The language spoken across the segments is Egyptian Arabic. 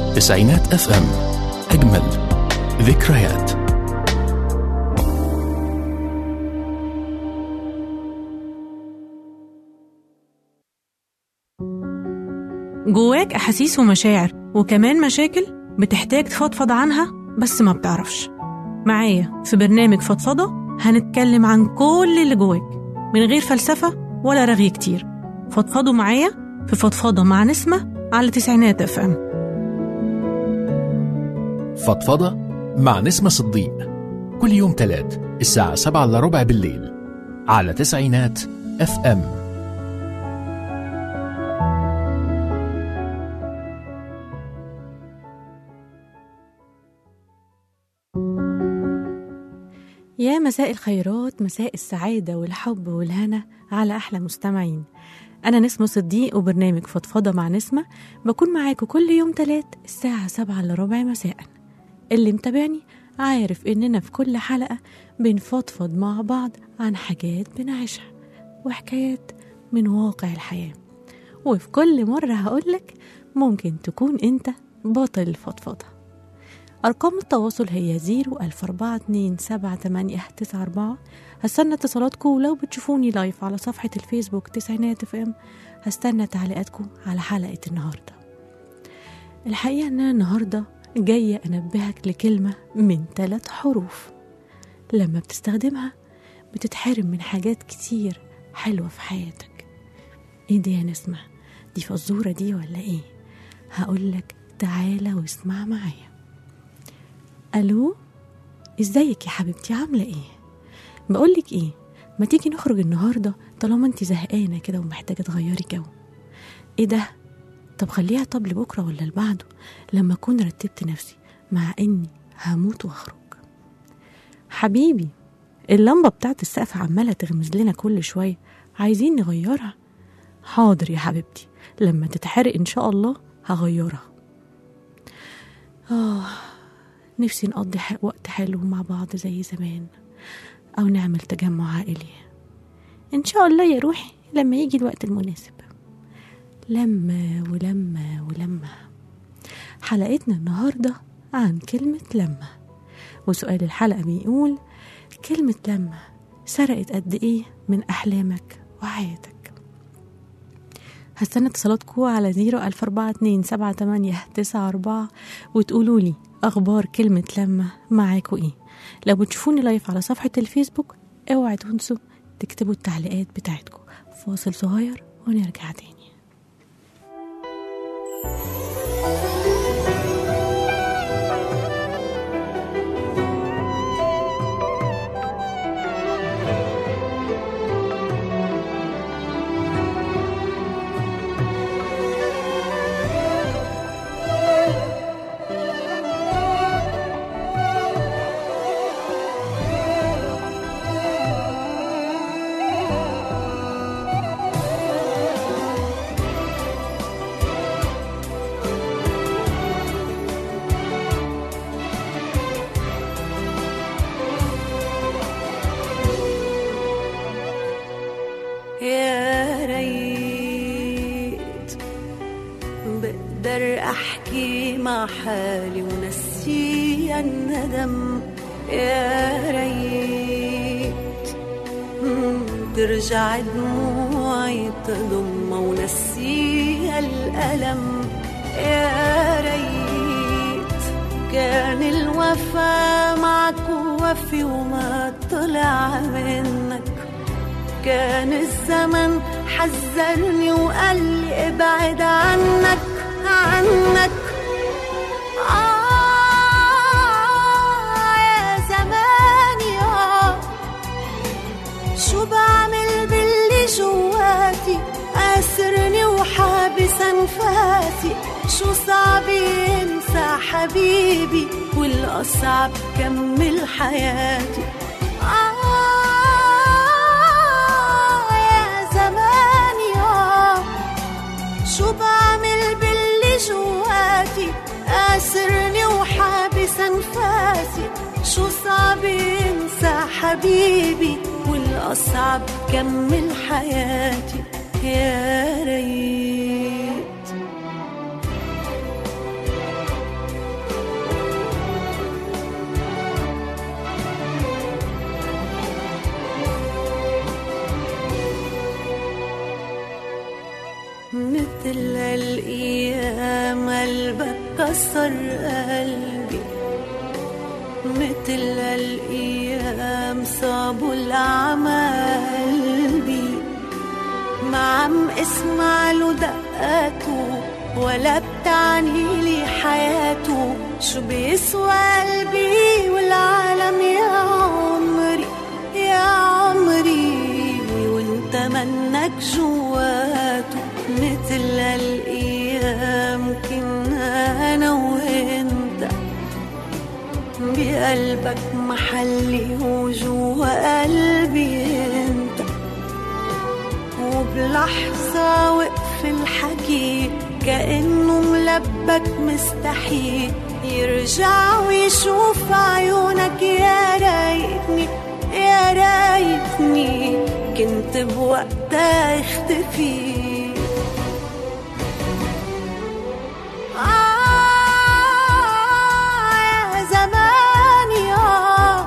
تسعينات اف ام اجمل ذكريات جواك أحاسيس ومشاعر وكمان مشاكل بتحتاج تفضفض عنها بس ما بتعرفش معايا في برنامج فضفضة هنتكلم عن كل اللي جواك من غير فلسفة ولا رغي كتير فضفضوا معايا في فضفضة مع نسمة على تسعينات اف ام فضفضة مع نسمة صديق كل يوم تلات الساعة سبعة إلا ربع بالليل على تسعينات اف ام يا مساء الخيرات مساء السعادة والحب والهنا على أحلى مستمعين أنا نسمة صديق وبرنامج فضفضة مع نسمة بكون معاكم كل يوم تلات الساعة سبعة إلا ربع مساء اللي متابعني عارف إننا في كل حلقة بنفضفض مع بعض عن حاجات بنعيشها وحكايات من واقع الحياة وفي كل مرة هقولك ممكن تكون أنت بطل الفضفضة أرقام التواصل هي زيرو ألف أربعة اتنين سبعة تمانية تسعة أربعة هستنى اتصالاتكم ولو بتشوفوني لايف على صفحة الفيسبوك تسعينات اف ام هستنى تعليقاتكم على حلقة النهاردة الحقيقة إن أنا النهاردة جاية أنبهك لكلمة من ثلاث حروف لما بتستخدمها بتتحرم من حاجات كتير حلوة في حياتك ايه دي يا نسمة دي فزورة دي ولا ايه هقولك تعالى واسمع معايا الو ازيك يا حبيبتي عامله ايه بقولك ايه ما تيجي نخرج النهارده طالما انت زهقانه كده ومحتاجه تغيري جو ايه ده طب خليها طب لبكره ولا لبعده لما اكون رتبت نفسي مع اني هموت واخرج حبيبي اللمبه بتاعت السقف عماله تغمز لنا كل شويه عايزين نغيرها حاضر يا حبيبتي لما تتحرق ان شاء الله هغيرها اه نفسي نقضي ح- وقت حلو مع بعض زي زمان أو نعمل تجمع عائلي إن شاء الله يا روحي لما يجي الوقت المناسب لما ولما ولما حلقتنا النهاردة عن كلمة لما وسؤال الحلقة بيقول كلمة لما سرقت قد إيه من أحلامك وحياتك هستنى اتصالاتكم على زيرو ألف أربعة اتنين سبعة تمانية تسعة أربعة وتقولوا لي أخبار كلمة لما معاكوا إيه لو بتشوفوني لايف على صفحة الفيسبوك اوعوا تنسوا تكتبوا التعليقات بتاعتكم فاصل صغير ونرجع تاني يا ريت بقدر احكي مع حالي ونسي الندم يا ريت مم، ترجع دموعي تضم ونسي الألم يا ريت كان الوفا معك وفي وما طلع منك كان الزمن حذرني وقال لي ابعد عنك عنك آه يا زماني آه شو بعمل باللي جواتي أسرني وحابس أنفاسي شو صعب ينسى حبيبي والأصعب كمل حياتي آه يا زماني آه شو بعمل باللي جواتي أسرني وحابس أنفاسي شو صعب ينسى حبيبي والأصعب كمل حياتي يا ريت مثل الأيام قلبك كسر قلبي مثل الأيام صابوا العمى قلبي ما عم اسمع له دقاته ولا بتعني لي حياته شو بيسوى قلبي والعالم يا عمري يا عمري وانت منك جواته مثل الايام كنا انا وانت بقلبك محلي وجوا قلبي انت وبلحظة وقف الحكي كأنه ملبك مستحيل يرجع ويشوف عيونك يا ريتني يا ريتني كنت بوقتها اختفي آه يا زماني آه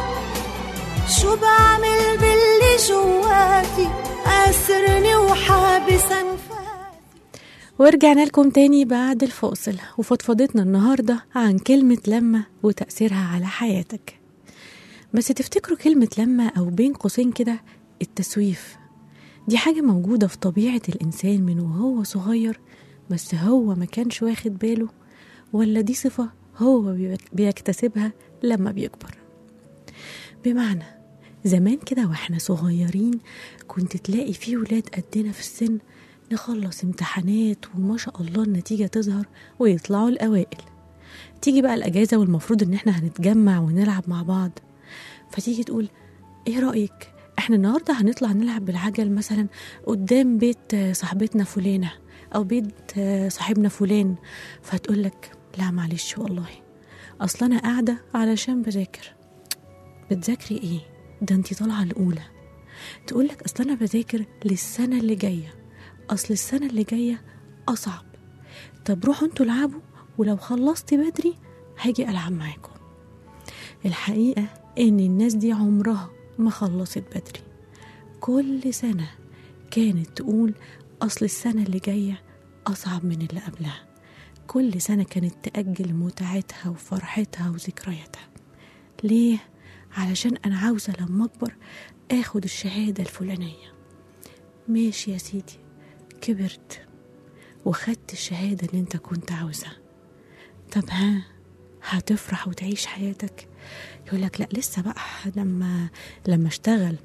شو بعمل باللي جواتي أسرني وحابس أنفاسي ورجعنا لكم تاني بعد الفاصل وفضفضتنا النهاردة عن كلمة لما وتأثيرها على حياتك بس تفتكروا كلمة لما أو بين قوسين كده التسويف دي حاجة موجودة في طبيعة الإنسان من وهو صغير بس هو ما كانش واخد باله ولا دي صفة هو بيك- بيكتسبها لما بيكبر بمعنى زمان كده واحنا صغيرين كنت تلاقي في ولاد قدنا في السن نخلص امتحانات وما شاء الله النتيجة تظهر ويطلعوا الأوائل تيجي بقى الأجازة والمفروض إن احنا هنتجمع ونلعب مع بعض فتيجي تقول ايه رأيك احنا النهاردة هنطلع نلعب بالعجل مثلا قدام بيت آه، صاحبتنا فلانة أو بيت آه، صاحبنا فلان فتقول لك لا معلش والله أصلا أنا قاعدة علشان بذاكر بتذاكري ايه ده انتي طالعة الأولى تقول لك أصل أنا بذاكر للسنة اللي جاية أصل السنة اللي جاية أصعب طب روحوا انتوا العبوا ولو خلصت بدري هاجي ألعب معاكم الحقيقة إن الناس دي عمرها ما خلصت بدري كل سنة كانت تقول أصل السنة اللي جاية أصعب من اللي قبلها كل سنة كانت تأجل متعتها وفرحتها وذكرياتها ليه؟ علشان أنا عاوزة لما أكبر آخد الشهادة الفلانية ماشي يا سيدي كبرت وخدت الشهادة اللي انت كنت عاوزها طب ها هتفرح وتعيش حياتك يقولك لا لسه بقى لما لما اشتغل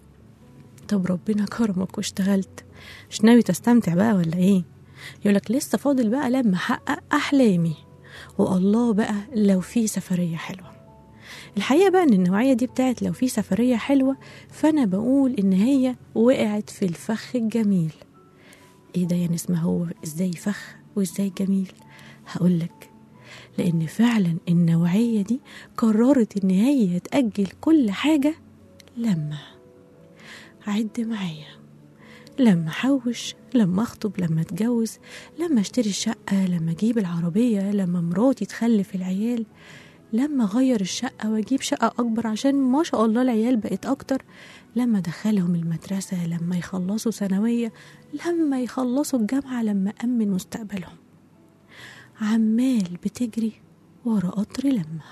طب ربنا كرمك واشتغلت مش ناوي تستمتع بقى ولا ايه يقولك لسه فاضل بقى لما احقق احلامي والله بقى لو في سفرية حلوة الحقيقة بقى ان النوعية دي بتاعت لو في سفرية حلوة فانا بقول ان هي وقعت في الفخ الجميل ايه ده يا نسمة هو ازاي فخ وازاي جميل هقولك لان فعلا النوعية دي قررت ان هي تأجل كل حاجة لما عد معايا لما احوش لما اخطب لما اتجوز لما اشتري الشقة لما اجيب العربية لما مراتي تخلف العيال لما اغير الشقة واجيب شقة اكبر عشان ما شاء الله العيال بقت اكتر لما ادخلهم المدرسة لما يخلصوا ثانوية لما يخلصوا الجامعة لما أمن مستقبلهم عمال بتجري ورا قطر لما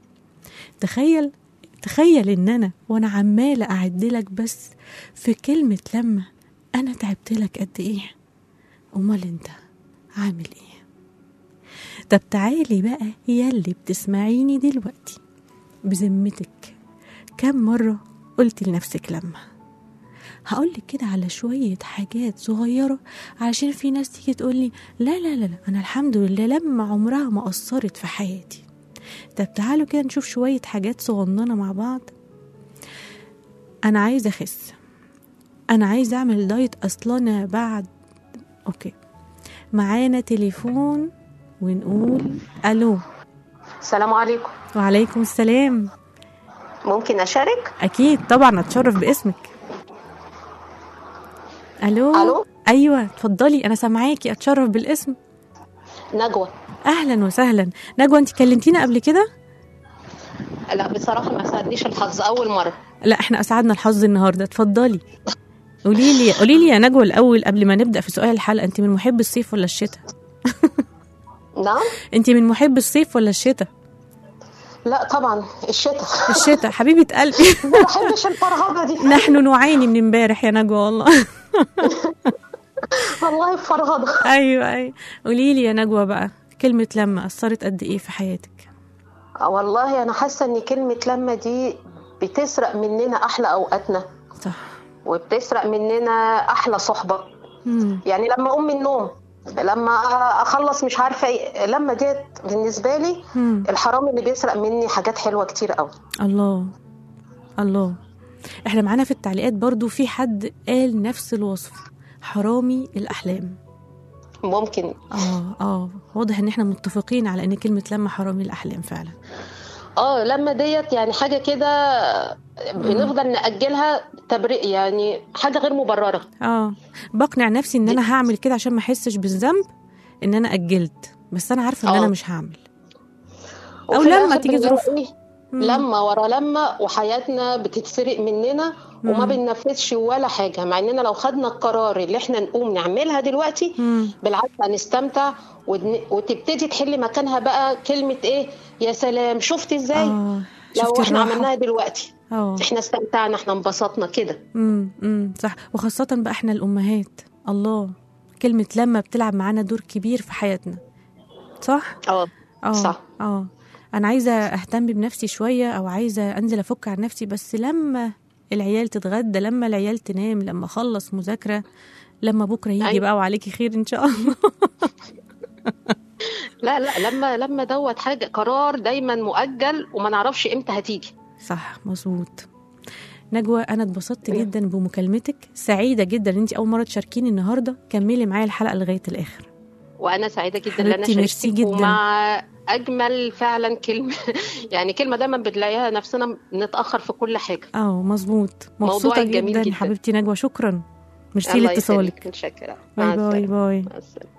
تخيل تخيل ان انا وانا عمالة اعدلك بس في كلمة لما انا تعبت لك قد ايه امال انت عامل ايه طب تعالي بقى يلي بتسمعيني دلوقتي بذمتك كم مرة قلت لنفسك لما هقولك كده على شوية حاجات صغيرة علشان في ناس تيجي تقولي لا لا لا لا أنا الحمد لله لما عمرها ما أثرت في حياتي طب تعالوا كده نشوف شوية حاجات صغننة مع بعض أنا عايزة أخس أنا عايزة أعمل دايت أصلا أنا بعد أوكي معانا تليفون ونقول ألو السلام عليكم وعليكم السلام ممكن أشارك؟ أكيد طبعا أتشرف باسمك ألو ألو؟ أيوة اتفضلي أنا سامعاكي أتشرف بالاسم نجوى أهلا وسهلا نجوى أنت كلمتينا قبل كده لا بصراحة ما ساعدنيش الحظ أول مرة لا احنا أسعدنا الحظ النهاردة اتفضلي قولي لي قولي لي يا نجوى الاول قبل ما نبدا في سؤال الحلقه انت من محب الصيف ولا الشتاء نعم انت من محب الصيف ولا الشتاء لا طبعا الشتاء الشتاء حبيبه قلبي ما بحبش الفرهده دي نحن نعاني من امبارح يا نجوى والله والله فرهده ايوه ايوه قولي لي يا نجوى بقى كلمه لما اثرت قد ايه في حياتك والله انا حاسه ان كلمه لما دي بتسرق مننا احلى اوقاتنا صح وبتسرق مننا احلى صحبه مم. يعني لما اقوم من النوم لما اخلص مش عارفه ايه لما ديت بالنسبه لي مم. الحرام اللي بيسرق مني حاجات حلوه كتير قوي الله الله احنا معانا في التعليقات برضو في حد قال نفس الوصف حرامي الاحلام ممكن اه اه واضح ان احنا متفقين على ان كلمه لما حرامي الاحلام فعلا اه لما ديت يعني حاجه كده بنفضل ناجلها تبرئ يعني حاجه غير مبرره اه بقنع نفسي ان انا هعمل كده عشان ما احسش بالذنب ان انا اجلت بس انا عارفه ان آه. انا مش هعمل أو وفي لما الآخر تيجي بنلاقي ظروف. إيه؟ مم. لما ورا لما وحياتنا بتتسرق مننا وما مم. بننفذش ولا حاجه مع اننا لو خدنا القرار اللي احنا نقوم نعملها دلوقتي مم. بالعكس هنستمتع ودن- وتبتدي تحل مكانها بقى كلمه ايه يا سلام شفت ازاي اه لو شفتي احنا الراحة؟ عملناها دلوقتي اه احنا استمتعنا احنا انبسطنا كده امم امم صح وخاصة بقى احنا الأمهات الله كلمة لما بتلعب معانا دور كبير في حياتنا صح؟ اه اه صح. اه أنا عايزة أهتم بنفسي شوية أو عايزة أنزل أفك عن نفسي بس لما العيال تتغدى لما العيال تنام لما أخلص مذاكرة لما بكرة يجي أيوة. بقى وعليكي خير إن شاء الله لا لا لما لما دوت حاجه قرار دايما مؤجل وما نعرفش امتى هتيجي صح مظبوط نجوى انا اتبسطت جدا بمكالمتك سعيده جدا ان انت اول مره تشاركيني النهارده كملي معايا الحلقه لغايه الاخر وانا سعيده جدا ان انا حبيبتي، ميرسي شاركتك جدا. ومع اجمل فعلا كلمه يعني كلمه دايما بنلاقيها نفسنا نتاخر في كل حاجه اه مظبوط موضوعك مبسوطه جميل جدا, جدا. حبيبتي نجوى شكرا ميرسي الله لاتصالك يخليك، متشكره باي مع باي السلامه باي مع السلامه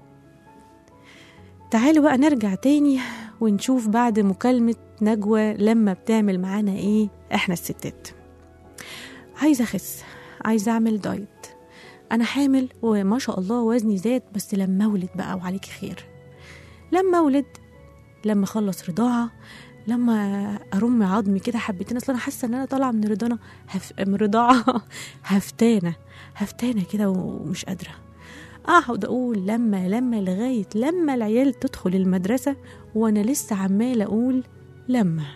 تعالوا بقى نرجع تاني ونشوف بعد مكالمة نجوى لما بتعمل معانا ايه احنا الستات عايزة اخس عايزة اعمل دايت انا حامل وما شاء الله وزني زاد بس لما اولد بقى وعليكي خير لما اولد لما اخلص رضاعة لما ارم عظمي كده حبتين اصل انا حاسه ان انا طالعه من رضاعه هف... من رضاعه هفتانه هفتانه كده ومش قادره اقعد اقول لما لما لغايه لما العيال تدخل المدرسه وانا لسه عماله اقول لما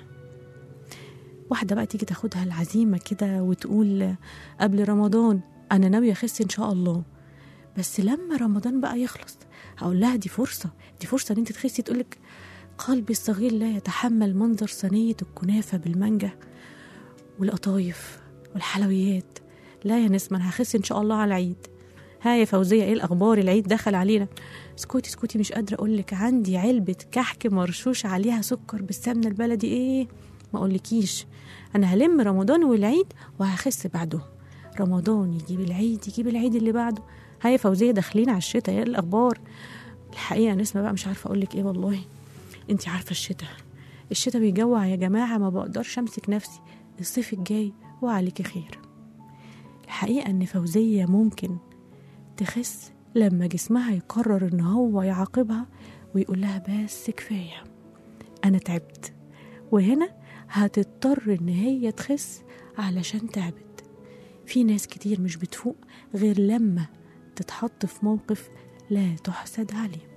واحده بقى تيجي تاخدها العزيمه كده وتقول قبل رمضان انا ناويه اخس ان شاء الله بس لما رمضان بقى يخلص هقول لها دي فرصه دي فرصه ان انت تخسي تقولك قلبي الصغير لا يتحمل منظر صينيه الكنافه بالمانجا والقطايف والحلويات لا يا نسمة أنا هخس إن شاء الله على العيد ها يا فوزية إيه الأخبار العيد دخل علينا اسكتي اسكتي مش قادرة أقولك عندي علبة كحك مرشوش عليها سكر بالسمنة البلدي إيه ما أقولكيش أنا هلم رمضان والعيد وهخس بعده رمضان يجيب العيد يجيب العيد اللي بعده ها يا فوزية داخلين على الشتاء ايه الأخبار الحقيقة نسمة بقى مش عارفة أقولك إيه والله أنت عارفة الشتاء الشتاء بيجوع يا جماعة ما بقدرش أمسك نفسي الصيف الجاي وعليكي خير الحقيقة إن فوزية ممكن تخس لما جسمها يقرر إن هو يعاقبها ويقول لها بس كفاية أنا تعبت وهنا هتضطر إن هي تخس علشان تعبت في ناس كتير مش بتفوق غير لما تتحط في موقف لا تحسد عليه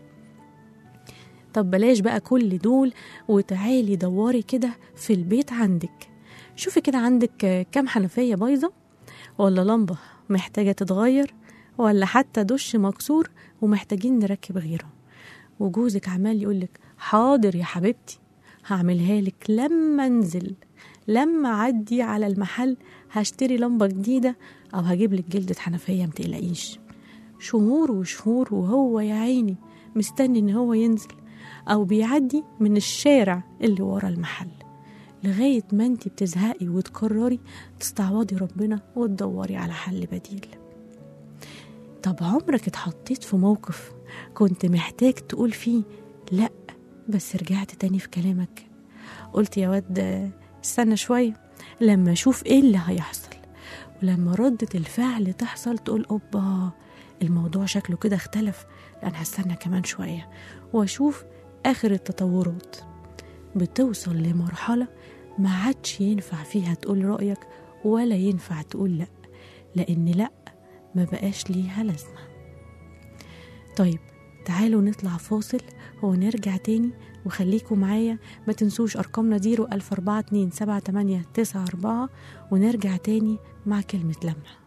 طب بلاش بقى كل دول وتعالي دوري كده في البيت عندك شوفي كده عندك كام حنفية بايظة ولا لمبة محتاجة تتغير ولا حتى دش مكسور ومحتاجين نركب غيره وجوزك عمال يقولك حاضر يا حبيبتي هعملها لك لما انزل لما اعدي على المحل هشتري لمبة جديدة او هجيب لك جلدة حنفية متقلقيش شهور وشهور وهو يا عيني مستني ان هو ينزل او بيعدي من الشارع اللي ورا المحل لغاية ما انت بتزهقي وتقرري تستعوضي ربنا وتدوري على حل بديل طب عمرك اتحطيت في موقف كنت محتاج تقول فيه لا بس رجعت تاني في كلامك قلت يا واد استنى شوية لما اشوف ايه اللي هيحصل ولما ردة الفعل تحصل تقول اوبا الموضوع شكله كده اختلف لأن هستنى كمان شوية واشوف آخر التطورات بتوصل لمرحلة ما عادش ينفع فيها تقول رأيك ولا ينفع تقول لأ لأن لأ ما بقاش ليها لازمة طيب تعالوا نطلع فاصل ونرجع تاني وخليكم معايا ما تنسوش أرقامنا ديرو ألف أربعة اتنين سبعة تمانية تسعة أربعة ونرجع تاني مع كلمة لمة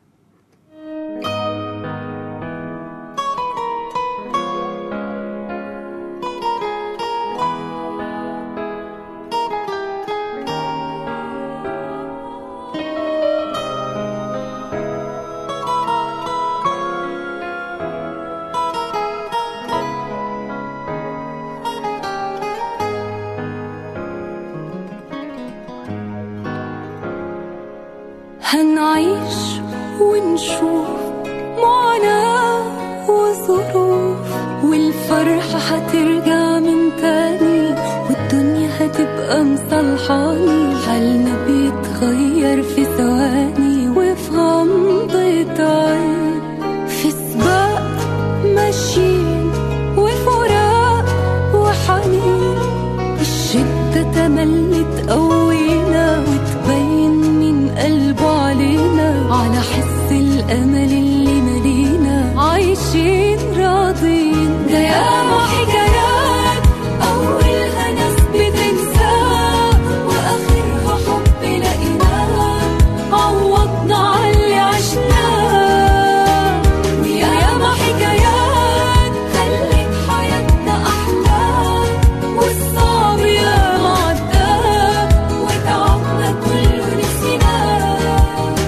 هنعيش ونشوف معاناة وظروف والفرحة هترجع من تاني والدنيا هتبقى مصلحاني حالنا بيتغير في ثواني وفي غمضة عين في سباق ماشيين وفراق وحنين الشدة تملي تقوينا وتبين من قلبه علينا على حس الأمل اللي ملينا عايشين راضين ده ياما حكايات أولها ناس بتنساه وآخرها حب لقيناه عوضنا على اللي عشناه وياما حكايات خلت حياتنا أحلى والصعب ياما عداه وتعبنا كله نسيناه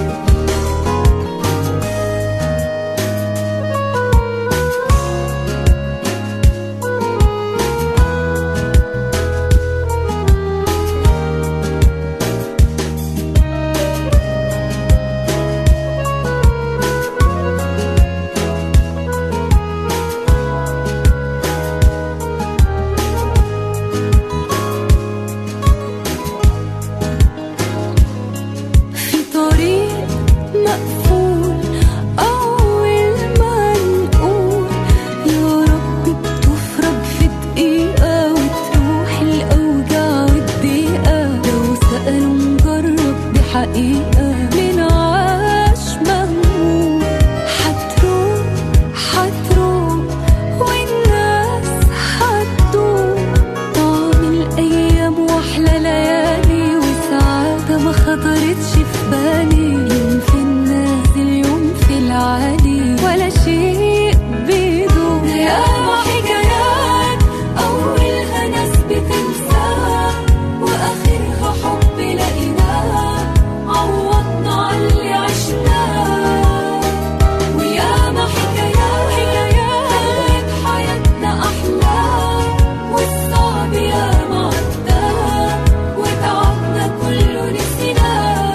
في طريق مقفول أول ما نقول يا رب بتفرج في دقيقة وتروح الأوجاع والضيقة لو سألوا نجرب بحقيقة من عاش مهموم هتروح هتروح والناس هتدوم طعم الأيام وأحلى ليالي وسعادة ما خطرتش في بالي يوم في النازل يوم في العالي ولا شيء بيدوم ياما حكايات أولها ناس بتنساها وآخرها حب لقيناها عوضنا على اللي عشناه وياما حكايات حكايات خلت حياتنا أحلى والصعب ياما عداه وتعبنا كله نسيناه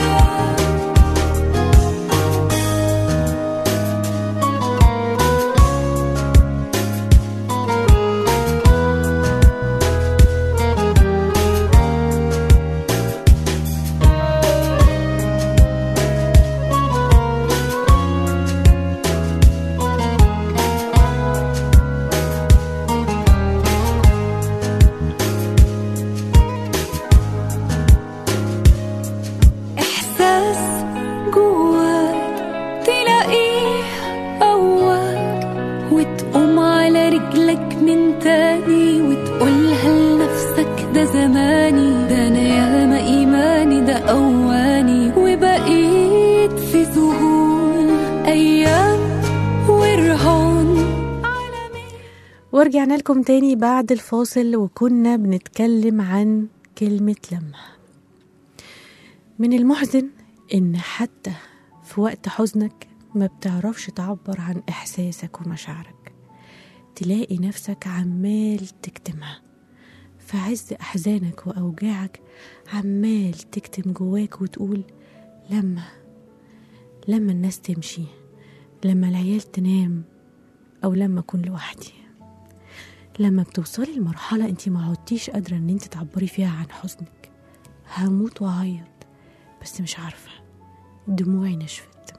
إحساس جواك تلاقيه قواك وتقوم على رجلك من تاني وتقولها لنفسك ده زماني ده أنا ياما إيماني ده أواني وبقيت في ذهول أيام ورهان ورجعنا لكم تاني بعد الفاصل وكنا بنتكلم عن كلمة لمة من المحزن إن حتى في وقت حزنك ما بتعرفش تعبر عن إحساسك ومشاعرك تلاقي نفسك عمال تكتمها في عز أحزانك وأوجاعك عمال تكتم جواك وتقول لما لما الناس تمشي لما العيال تنام أو لما أكون لوحدي لما بتوصلي لمرحلة انت ما عدتيش قادرة ان انت تعبري فيها عن حزنك هموت واعيط بس مش عارفة دموعي نشفت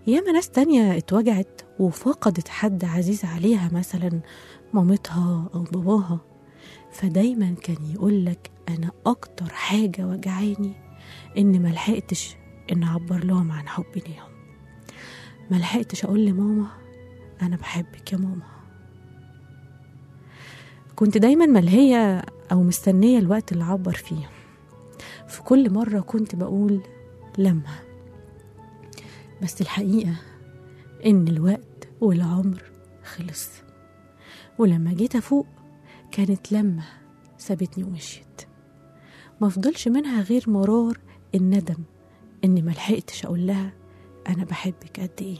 ياما ناس تانية اتوجعت وفقدت حد عزيز عليها مثلا مامتها أو باباها فدايما كان يقولك أنا أكتر حاجة وجعاني إن ملحقتش إن أعبر لهم عن حبي ليهم ملحقتش أقول لماما أنا بحبك يا ماما كنت دايما ملهية أو مستنية الوقت اللي أعبر فيه في كل مرة كنت بقول لما بس الحقيقة إن الوقت والعمر خلص ولما جيت أفوق كانت لما سابتني ومشيت ما فضلش منها غير مرار الندم إني ملحقتش أقول لها أنا بحبك قد إيه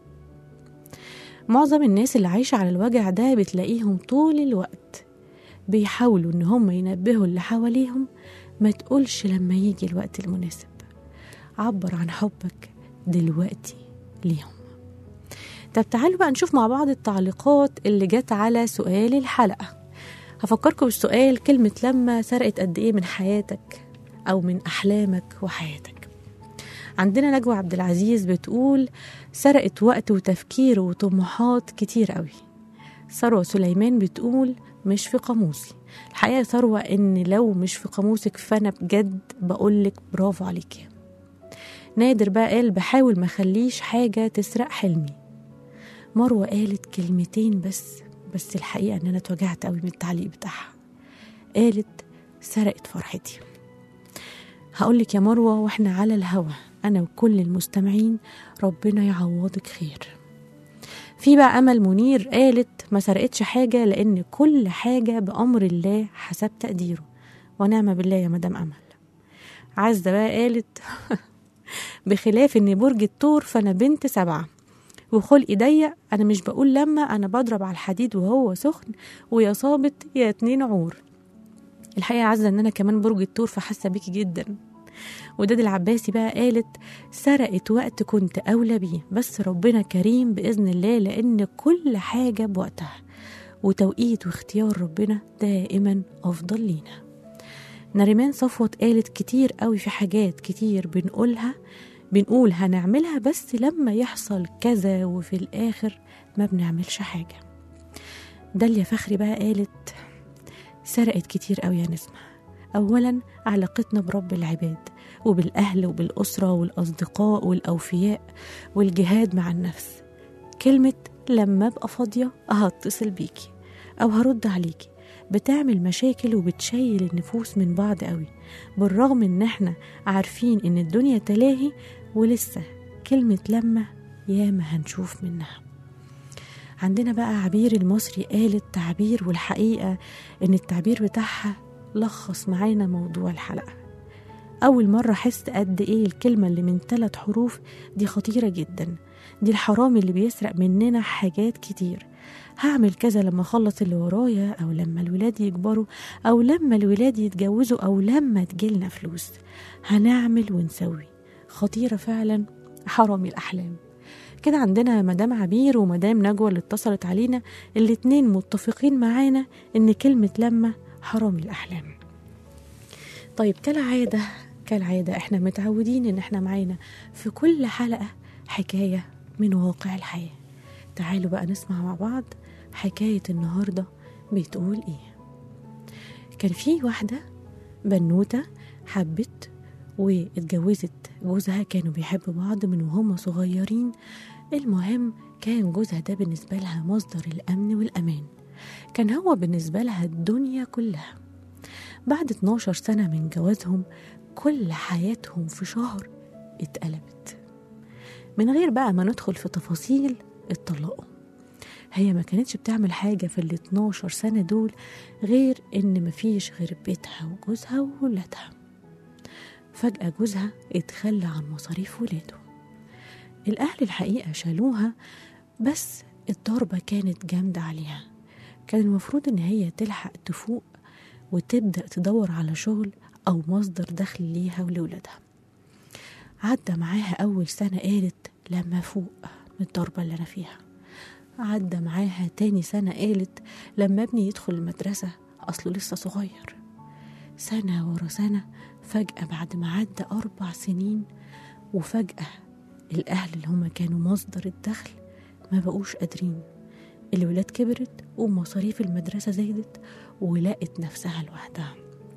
معظم الناس اللي عايشة على الوجع ده بتلاقيهم طول الوقت بيحاولوا إن هم ينبهوا اللي حواليهم ما تقولش لما يجي الوقت المناسب عبر عن حبك دلوقتي ليهم طب تعالوا بقى نشوف مع بعض التعليقات اللي جت على سؤال الحلقة هفكركم بالسؤال كلمة لما سرقت قد إيه من حياتك أو من أحلامك وحياتك عندنا نجوى عبد العزيز بتقول سرقت وقت وتفكير وطموحات كتير قوي ثروة سليمان بتقول مش في قاموسي الحقيقة يا ثروة إن لو مش في قاموسك فأنا بجد بقولك برافو عليكي نادر بقى قال بحاول ما خليش حاجة تسرق حلمي مروة قالت كلمتين بس بس الحقيقة إن أنا اتوجعت قوي من التعليق بتاعها قالت سرقت فرحتي هقولك يا مروة وإحنا على الهوا أنا وكل المستمعين ربنا يعوضك خير في بقى أمل منير قالت ما سرقتش حاجة لأن كل حاجة بأمر الله حسب تقديره ونعم بالله يا مدام أمل عزة بقى قالت بخلاف إن برج الثور فأنا بنت سبعة وخلقي ضيق أنا مش بقول لما أنا بضرب على الحديد وهو سخن ويا صابت يا اتنين عور الحقيقة عزة إن أنا كمان برج الثور فحاسة بيكي جدا وداد العباسي بقى قالت سرقت وقت كنت أولى بيه بس ربنا كريم بإذن الله لأن كل حاجة بوقتها وتوقيت واختيار ربنا دائما أفضل لينا نريمان صفوت قالت كتير قوي في حاجات كتير بنقولها بنقول هنعملها بس لما يحصل كذا وفي الآخر ما بنعملش حاجة داليا فخري بقى قالت سرقت كتير قوي يا نسمة أولا علاقتنا برب العباد وبالأهل وبالأسرة والأصدقاء والأوفياء والجهاد مع النفس كلمة لما أبقى فاضية هتصل بيكي أو هرد عليكي بتعمل مشاكل وبتشيل النفوس من بعض قوي بالرغم ان احنا عارفين ان الدنيا تلاهي ولسه كلمة لما ياما هنشوف منها عندنا بقى عبير المصري قالت تعبير والحقيقة ان التعبير بتاعها لخص معانا موضوع الحلقة أول مرة أحس قد إيه الكلمة اللي من ثلاث حروف دي خطيرة جدا دي الحرام اللي بيسرق مننا حاجات كتير هعمل كذا لما أخلص اللي ورايا أو لما الولاد يكبروا أو لما الولاد يتجوزوا أو لما تجيلنا فلوس هنعمل ونسوي خطيرة فعلا حرامي الأحلام كده عندنا مدام عبير ومدام نجوى اللي اتصلت علينا الاتنين متفقين معانا ان كلمة لما حرامي الأحلام طيب كالعادة كالعادة احنا متعودين ان احنا معانا في كل حلقة حكاية من واقع الحياة تعالوا بقى نسمع مع بعض حكاية النهاردة بتقول ايه كان في واحدة بنوتة حبت واتجوزت جوزها كانوا بيحبوا بعض من وهم صغيرين المهم كان جوزها ده بالنسبة لها مصدر الأمن والأمان كان هو بالنسبة لها الدنيا كلها بعد 12 سنة من جوازهم كل حياتهم في شهر اتقلبت من غير بقى ما ندخل في تفاصيل اتطلقوا هي ما كانتش بتعمل حاجة في ال 12 سنة دول غير إن مفيش غير بيتها وجوزها وولادها فجأة جوزها اتخلى عن مصاريف ولاده الأهل الحقيقة شالوها بس الضربة كانت جامدة عليها كان المفروض إن هي تلحق تفوق وتبدأ تدور على شغل أو مصدر دخل ليها ولولادها عدى معاها أول سنة قالت لما فوق من الضربة اللي أنا فيها عدى معاها تاني سنة قالت لما ابني يدخل المدرسة أصله لسه صغير سنة ورا سنة فجأة بعد ما عدى أربع سنين وفجأة الأهل اللي هما كانوا مصدر الدخل ما بقوش قادرين الولاد كبرت ومصاريف المدرسة زادت ولقت نفسها لوحدها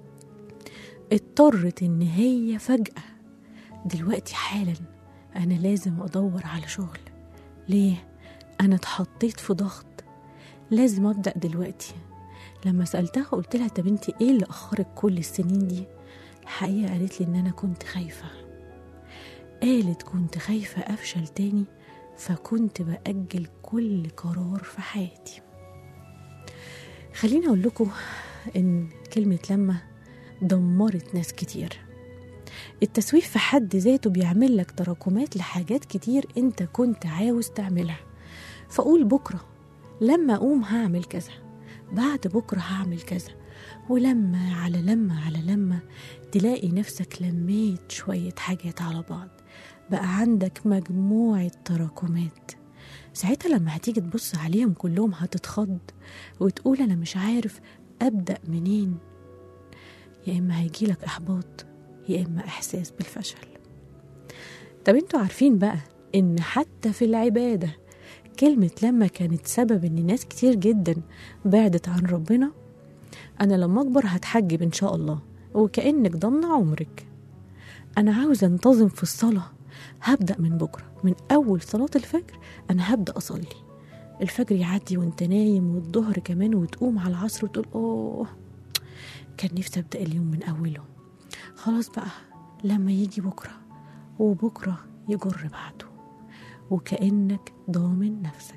اضطرت ان هي فجأة دلوقتي حالا انا لازم ادور على شغل ليه انا اتحطيت في ضغط لازم ابدأ دلوقتي لما سألتها قلت لها طب انت ايه اللي اخرك كل السنين دي الحقيقة قالت لي ان انا كنت خايفة قالت كنت خايفة افشل تاني فكنت بأجل كل قرار في حياتي خليني اقول لكم ان كلمة لما دمرت ناس كتير التسويف في حد ذاته بيعمل لك تراكمات لحاجات كتير انت كنت عاوز تعملها فقول بكرة لما أقوم هعمل كذا بعد بكرة هعمل كذا ولما على لما على لما تلاقي نفسك لميت شوية حاجات على بعض بقى عندك مجموعة تراكمات ساعتها لما هتيجي تبص عليهم كلهم هتتخض وتقول أنا مش عارف أبدأ منين يا إما هيجيلك إحباط يا إما إحساس بالفشل طب انتوا عارفين بقى إن حتى في العبادة كلمة لما كانت سبب إن ناس كتير جدا بعدت عن ربنا أنا لما أكبر هتحجب إن شاء الله وكأنك ضمن عمرك أنا عاوز أنتظم في الصلاة هبدأ من بكرة من أول صلاة الفجر أنا هبدأ أصلي الفجر يعدي وانت نايم والظهر كمان وتقوم على العصر وتقول أوه كان نفسي أبدأ اليوم من أوله خلاص بقى لما يجي بكرة وبكرة يجر بعده وكأنك ضامن نفسك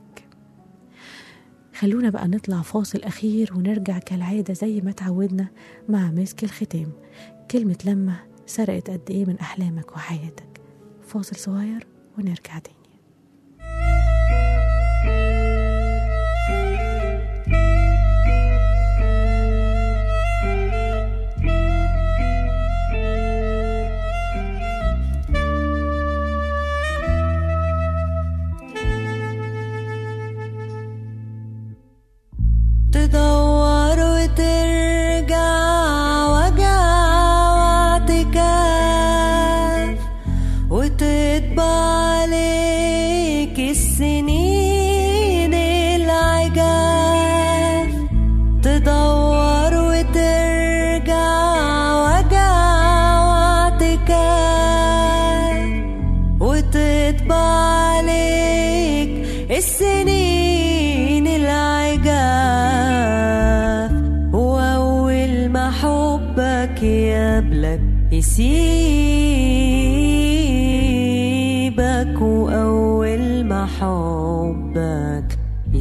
خلونا بقى نطلع فاصل أخير ونرجع كالعادة زي ما اتعودنا مع مسك الختام كلمة لما سرقت قد إيه من أحلامك وحياتك فاصل صغير ونرجع تاني تدور وترجع وجع واعتكاف وتطبع عليك السنين العجاف تدور وترجع وجع واعتكاف وتطبع عليك السنين العجاف وأول ما حبك يقبلك يسيبك وأول ما حبك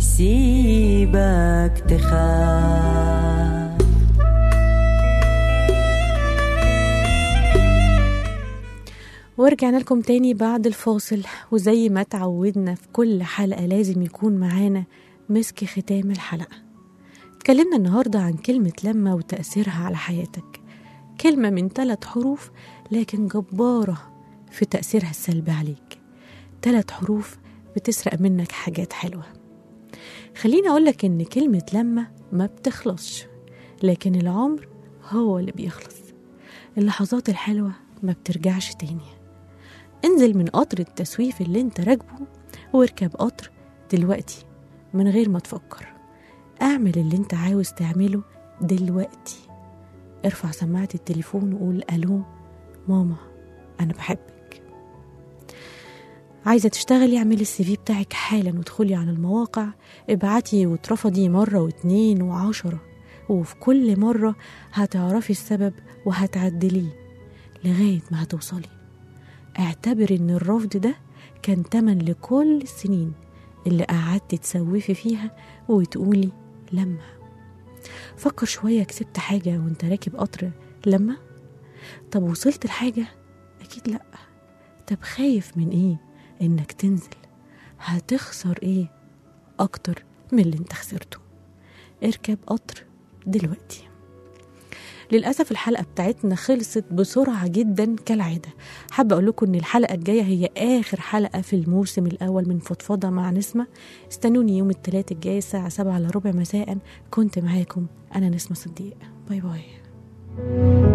يسيبك تخاف ورجعنا لكم تاني بعد الفاصل وزي ما تعودنا في كل حلقة لازم يكون معانا مسك ختام الحلقة اتكلمنا النهاردة عن كلمة لما وتأثيرها على حياتك كلمة من ثلاث حروف لكن جبارة في تأثيرها السلبي عليك ثلاث حروف بتسرق منك حاجات حلوة خليني أقولك إن كلمة لما ما بتخلصش لكن العمر هو اللي بيخلص اللحظات الحلوة ما بترجعش تاني انزل من قطر التسويف اللي انت راكبه واركب قطر دلوقتي من غير ما تفكر اعمل اللي انت عاوز تعمله دلوقتي ارفع سماعة التليفون وقول الو ماما انا بحبك عايزة تشتغلي اعملي السي في بتاعك حالا وادخلي على المواقع ابعتي واترفضي مرة واتنين وعشرة وفي كل مرة هتعرفي السبب وهتعدليه لغاية ما هتوصلي اعتبر ان الرفض ده كان تمن لكل السنين اللي قعدت تسوفي فيها وتقولي لما فكر شوية كسبت حاجة وانت راكب قطر لما طب وصلت لحاجة أكيد لأ طب خايف من إيه إنك تنزل هتخسر إيه أكتر من اللي انت خسرته اركب قطر دلوقتي للأسف الحلقة بتاعتنا خلصت بسرعة جدا كالعادة حابة أقول لكم إن الحلقة الجاية هي آخر حلقة في الموسم الأول من فضفضة مع نسمة استنوني يوم الثلاث الجاي الساعة سبعة إلا ربع مساء كنت معاكم أنا نسمة صديق باي باي